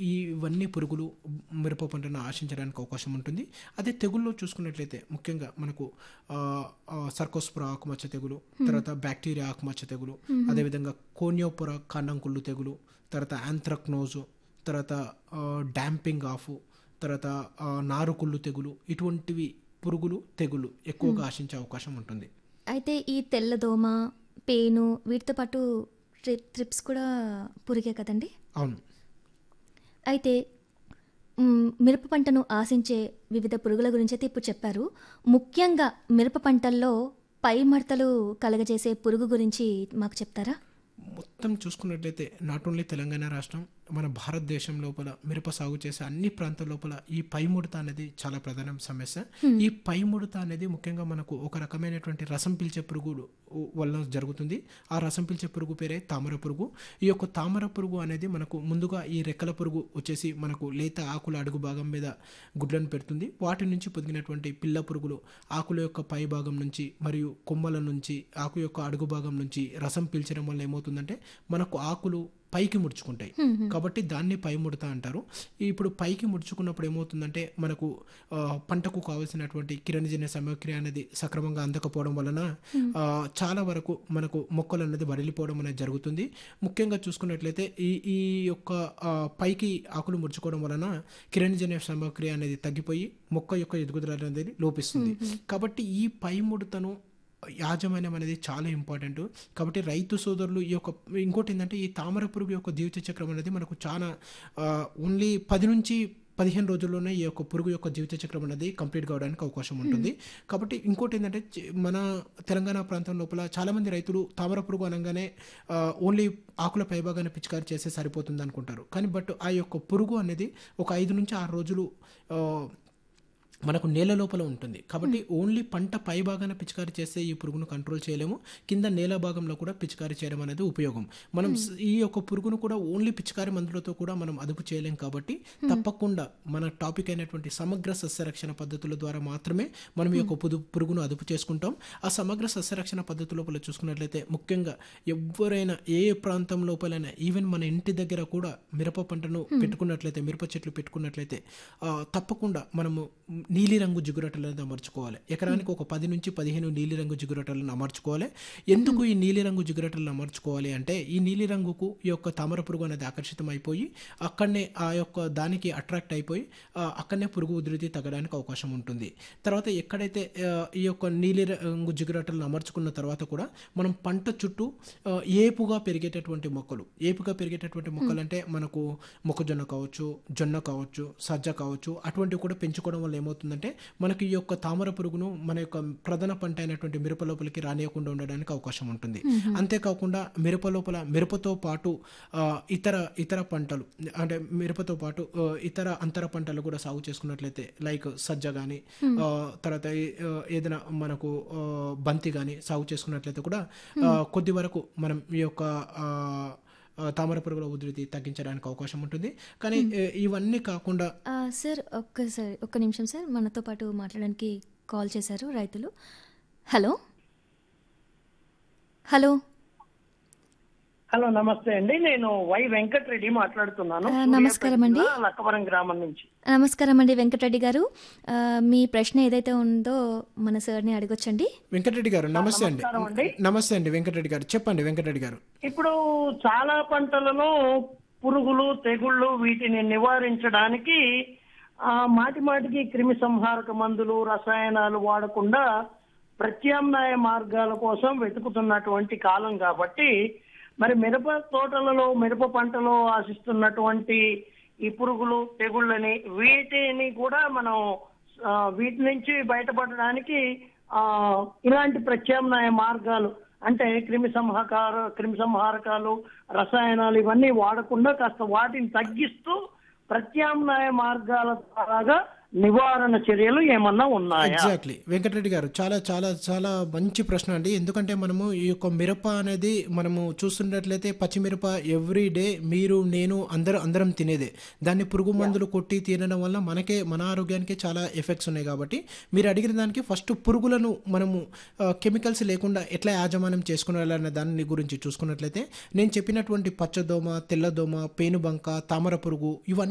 ఇవన్నీ పురుగులు మిరప పంటను ఆశించడానికి అవకాశం ఉంటుంది అదే తెగుల్లో చూసుకున్నట్లయితే ముఖ్యంగా మనకు ఆ, ఆ, సర్కోస్పుర ఆకుమచ్చ తెగులు తర్వాత బ్యాక్టీరియా ఆకుమచ్చ తెగులు అదేవిధంగా కోనియోపుర కాండంకుళ్ళు తెగులు తర్వాత యాంథ్రక్నోజు తర్వాత ఆ, డాంపింగ్ ఆఫ్ తర్వాత ఆ, నారుకుళ్ళు తెగులు ఇటువంటివి పురుగులు తెగులు ఎక్కువగా ఆశించే అవకాశం ఉంటుంది అయితే ఈ తెల్లదోమ పేను వీటితో పాటు ట్రి ట్రిప్స్ కూడా పురిగే కదండి అవును అయితే మ్, మిరప పంటను ఆశించే వివిధ పురుగుల గురించి అయితే ఇప్పుడు చెప్పారు ముఖ్యంగా మిరప పంటల్లో పై మడతలు కలగజేసే పురుగు గురించి మాకు చెప్తారా మొత్తం చూసుకున్నట్లయితే నాట్ ఓన్లీ తెలంగాణ రాష్ట్రం మన భారతదేశం లోపల మిరప సాగు చేసే అన్ని ప్రాంతాల లోపల ఈ పై ముడత అనేది చాలా ప్రధాన సమస్య ఈ పై ముడత అనేది ముఖ్యంగా మనకు ఒక రకమైనటువంటి రసం పీల్చే పురుగులు వల్ల జరుగుతుంది ఆ రసం పీల్చే పురుగు పేరే తామర పురుగు ఈ యొక్క తామర పురుగు అనేది మనకు ముందుగా ఈ రెక్కల పురుగు వచ్చేసి మనకు లేత ఆకుల అడుగు భాగం మీద గుడ్లను పెడుతుంది వాటి నుంచి పొదిగినటువంటి పిల్ల పురుగులు ఆకుల యొక్క పై భాగం నుంచి మరియు కొమ్మల నుంచి ఆకు యొక్క అడుగు భాగం నుంచి రసం పీల్చడం వల్ల ఏమవుతుందంటే మనకు ఆకులు పైకి ముడుచుకుంటాయి కాబట్టి దాన్ని పై ముడత అంటారు ఇప్పుడు పైకి ముడుచుకున్నప్పుడు ఏమవుతుందంటే మనకు ఆ, పంటకు కావాల్సినటువంటి కిరణజన్య సామగ్రి అనేది సక్రమంగా అందకపోవడం వలన ఆ, చాలా వరకు మనకు మొక్కలు అనేది వడిలిపోవడం అనేది జరుగుతుంది ముఖ్యంగా చూసుకున్నట్లయితే ఈ ఈ యొక్క ఆ, పైకి ఆకులు ముడుచుకోవడం వలన కిరణజన్య సామగ్రి అనేది తగ్గిపోయి మొక్క యొక్క ఎదుగుదల అనేది లోపిస్తుంది కాబట్టి ఈ పై ముడతను యాజమాన్యం అనేది చాలా ఇంపార్టెంట్ కాబట్టి రైతు సోదరులు ఈ యొక్క ఇంకోటి ఏంటంటే ఈ తామర పురుగు యొక్క జీవిత చక్రం అనేది మనకు చాలా ఓన్లీ పది నుంచి పదిహేను రోజుల్లోనే ఈ యొక్క పురుగు యొక్క జీవిత చక్రం అనేది కంప్లీట్ కావడానికి అవకాశం ఉంటుంది కాబట్టి ఇంకోటి ఏంటంటే చి- మన తెలంగాణ ప్రాంతం లోపల చాలామంది రైతులు తామర పురుగు అనగానే ఆ, ఓన్లీ ఆకుల పైభాగాన్ని పిచికారి చేస్తే సరిపోతుంది అనుకుంటారు కానీ బట్ ఆ యొక్క పురుగు అనేది ఒక ఐదు నుంచి ఆరు రోజులు ఆ, మనకు నేల లోపల ఉంటుంది కాబట్టి ఓన్లీ పంట పై భాగాన పిచికారి చేస్తే ఈ పురుగును కంట్రోల్ చేయలేము కింద నేల భాగంలో కూడా పిచికారి చేయడం అనేది ఉపయోగం మనం స- ఈ యొక్క పురుగును కూడా ఓన్లీ పిచికారి మందులతో కూడా మనం అదుపు చేయలేం కాబట్టి తప్పకుండా మన టాపిక్ అయినటువంటి సమగ్ర సస్యరక్షణ పద్ధతుల ద్వారా మాత్రమే మనం ఈ యొక్క పుదు పురుగును అదుపు చేసుకుంటాం ఆ సమగ్ర సస్యరక్షణ పద్ధతి లోపల చూసుకున్నట్లయితే ముఖ్యంగా ఎవరైనా ఏ ప్రాంతం లోపలైనా ఈవెన్ మన ఇంటి దగ్గర కూడా మిరప పంటను పెట్టుకున్నట్లయితే మిరప చెట్లు పెట్టుకున్నట్లయితే ఆ, తప్పకుండా మనము నీలిరంగు జిగురటలను అమర్చుకోవాలి ఎకరానికి ఒక పది నుంచి పదిహేను నీలిరంగు జిగురటలను అమర్చుకోవాలి ఎందుకు ఈ నీలిరంగు జిగురటలను అమర్చుకోవాలి అంటే ఈ నీలిరంగుకు ఈ యొక్క తామర పురుగు అనేది ఆకర్షితం అయిపోయి అక్కడనే ఆ యొక్క దానికి అట్రాక్ట్ అయిపోయి ఆ, అక్కడనే పురుగు ఉధృతి తగ్గడానికి అవకాశం ఉంటుంది తర్వాత ఎక్కడైతే ఆ, ఈ యొక్క నీలిరంగు జిగురటలను అమర్చుకున్న తర్వాత కూడా మనం పంట చుట్టూ ఆ, ఏపుగా పెరిగేటటువంటి మొక్కలు ఏపుగా పెరిగేటటువంటి మొక్కలు అంటే మనకు మొక్కజొన్న కావచ్చు జొన్న కావచ్చు సజ్జ కావచ్చు అటువంటివి కూడా పెంచుకోవడం వల్ల ఏమవుతుందంటే మనకి ఈ యొక్క తామర పురుగును మన యొక్క ప్రధాన పంట అయినటువంటి మిరప లోపలికి రానియకుండా ఉండడానికి అవకాశం ఉంటుంది అంతేకాకుండా మిరప లోపల మిరపతో పాటు ఆ, ఇతర ఇతర పంటలు అంటే మిరపతో పాటు ఆ, ఇతర అంతర పంటలు కూడా సాగు చేసుకున్నట్లయితే లైక్ సజ్జ కానీ తర్వాత ఈ- ఆ, ఏదైనా మనకు ఆ, బంతి కానీ సాగు చేసుకున్నట్లయితే కూడా ఆ, కొద్ది వరకు మనం ఈ యొక్క ఆ, ఆ, తామర పురుగుల ఉధృతి తగ్గించడానికి అవకాశం ఉంటుంది కానీ ఏ, ఇవన్నీ కాకుండా ఆ, సార్ ఒక్కసారి ఒక్క నిమిషం సార్ మనతో పాటు మాట్లాడడానికి కాల్ చేశారు రైతులు హలో హలో హలో నమస్తే అండి నేను వై వెంకటరెడ్డి మాట్లాడుతున్నాను ఆ, నమస్కారం అండి. సూర్యాపేట జిల్లా లక్కవరం గ్రామం నుంచి నమస్కారం అండి వెంకటరెడ్డి గారు ఆ, మీ ప్రశ్న ఏదైతే ఉందో మన సార్ని అడగొచ్చండి వెంకటరెడ్డి గారు నమస్తే అండి నమస్కారం అండి. నమస్తే అండి వెంకటరెడ్డి గారు చెప్పండి వెంకటరెడ్డి గారు ఇప్పుడు చాలా పంటలలో పురుగులు తెగుళ్ళు వీటిని నివారించడానికి ఆ, మాటి మాటికి క్రిమి సంహారక మందులు రసాయనాలు వాడకుండా ప్రత్యామ్నాయ మార్గాల కోసం వెతుకుతున్నటువంటి కాలం కాబట్టి మరి మిరప తోటలలో మిరప పంటలో ఆశిస్తున్నటువంటి ఈ పురుగులు తెగుళ్ళని వీటిని కూడా మనం ఆ, వీటి నుంచి బయటపడడానికి ఆ ఇలాంటి ప్రత్యామ్నాయ మార్గాలు అంటే క్రిమి సంహాకార క్రిమి సంహారకాలు రసాయనాలు ఇవన్నీ వాడకుండా కాస్త వాటిని తగ్గిస్తూ ప్రత్యామ్నాయ మార్గాల ద్వారా నివారణ చర్యలు ఏమన్నా ఉన్నాయా ఎగ్జాక్ట్లీ వెంకటరెడ్డి గారు చాలా చాలా చాలా మంచి ప్రశ్న అండి ఎందుకంటే మనము ఈ యొక్క మిరప అనేది మనము చూస్తున్నట్లయితే పచ్చిమిరప ఎవ్రీ డే మీరు నేను అందరూ అందరం తినేదే దాన్ని పురుగు మందులు కొట్టి తినడం వల్ల మనకే మన ఆరోగ్యానికి చాలా ఎఫెక్ట్స్ ఉన్నాయి కాబట్టి మీరు అడిగిన దానికి ఫస్ట్ పురుగులను మనము కెమికల్స్ లేకుండా ఎట్లా యాజమాన్యం చేసుకునేయాలన్న దాని గురించి చూసుకున్నట్లయితే నేను చెప్పినటువంటి పచ్చదోమ తెల్లదోమ పేనుబంక తామర పురుగు ఇవన్నీ